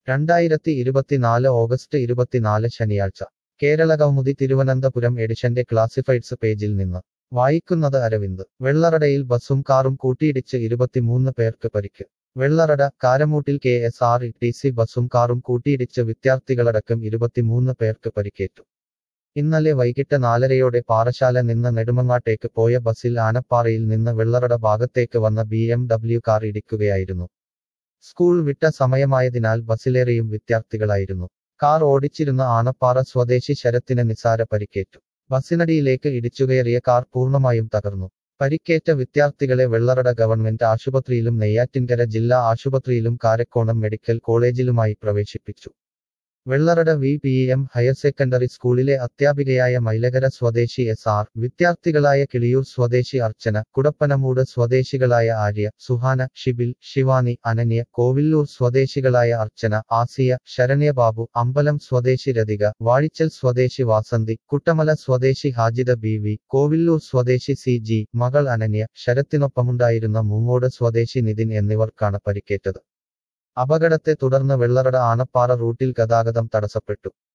രണ്ടായിരത്തി ഇരുപത്തിനാല് ഓഗസ്റ്റ് ഇരുപത്തിനാല് ശനിയാഴ്ച കേരള കൗമുദി തിരുവനന്തപുരം എഡിഷന്റെ ക്ലാസിഫൈഡ്സ് പേജിൽ നിന്ന് വായിക്കുന്നത് അരവിന്ദ് വെള്ളറടയിൽ ബസും കാറും കൂട്ടിയിടിച്ച് ഇരുപത്തിമൂന്ന് പേർക്ക് പരിക്ക് വെള്ളറട കാരമൂട്ടിൽ K S R T C സി ബസും കാറും കൂട്ടിയിടിച്ച് വിദ്യാർത്ഥികളടക്കം ഇരുപത്തിമൂന്ന് പേർക്ക് പരിക്കേറ്റു ഇന്നലെ വൈകിട്ട് നാലരയോടെ പാറശാല നിന്ന് നെടുമങ്ങാട്ടേക്ക് പോയ ബസിൽ ആനപ്പാറയിൽ നിന്ന് വെള്ളറട ഭാഗത്തേക്ക് വന്ന ബി എം ഡബ്ല്യു കാർ ഇടിക്കുകയായിരുന്നു സ്കൂൾ വിട്ട സമയമായതിനാൽ ബസിലേറെയും വിദ്യാർത്ഥികളായിരുന്നു കാർ ഓടിച്ചിരുന്ന ആനപ്പാറ സ്വദേശി ശരത്തിന് നിസാര പരിക്കേറ്റു ബസിനടിയിലേക്ക് ഇടിച്ചുകയറിയ കാർ പൂർണ്ണമായും തകർന്നു പരിക്കേറ്റ വിദ്യാർത്ഥികളെ വെള്ളറട ഗവൺമെന്റ് ആശുപത്രിയിലും നെയ്യാറ്റിൻകര ജില്ലാ ആശുപത്രിയിലും കാരക്കോണം മെഡിക്കൽ കോളേജിലുമായി പ്രവേശിപ്പിച്ചു Vellarada V P M higher secondary സ്കൂളിലെ അധ്യാപികയായ മൈലകര സ്വദേശി എസ് ആർ വിദ്യാർത്ഥികളായ കിളിയൂർ സ്വദേശി അർച്ചന കുടപ്പനമൂട് സ്വദേശികളായ ആര്യ സുഹാന ഷിബിൽ ശിവാനി അനന്യ കോവില്ലൂർ സ്വദേശികളായ അർച്ചന ആസിയ ശരണ്യബാബു അമ്പലം സ്വദേശി രതിക വാഴിച്ചൽ സ്വദേശി വാസന്തി കുട്ടമല സ്വദേശി ഹാജിദ ബി വി കോവില്ലൂർ സ്വദേശി സി ജി മകൾ അനന്യ ശരത്തിനൊപ്പമുണ്ടായിരുന്ന മൂങ്ങോട് സ്വദേശി നിതിൻ എന്നിവർക്കാണ് പരിക്കേറ്റത് അപകടത്തെ തുടർന്ന് വെള്ളറട ആനപ്പാറ റൂട്ടിൽ ഗതാഗതം തടസ്സപ്പെട്ടു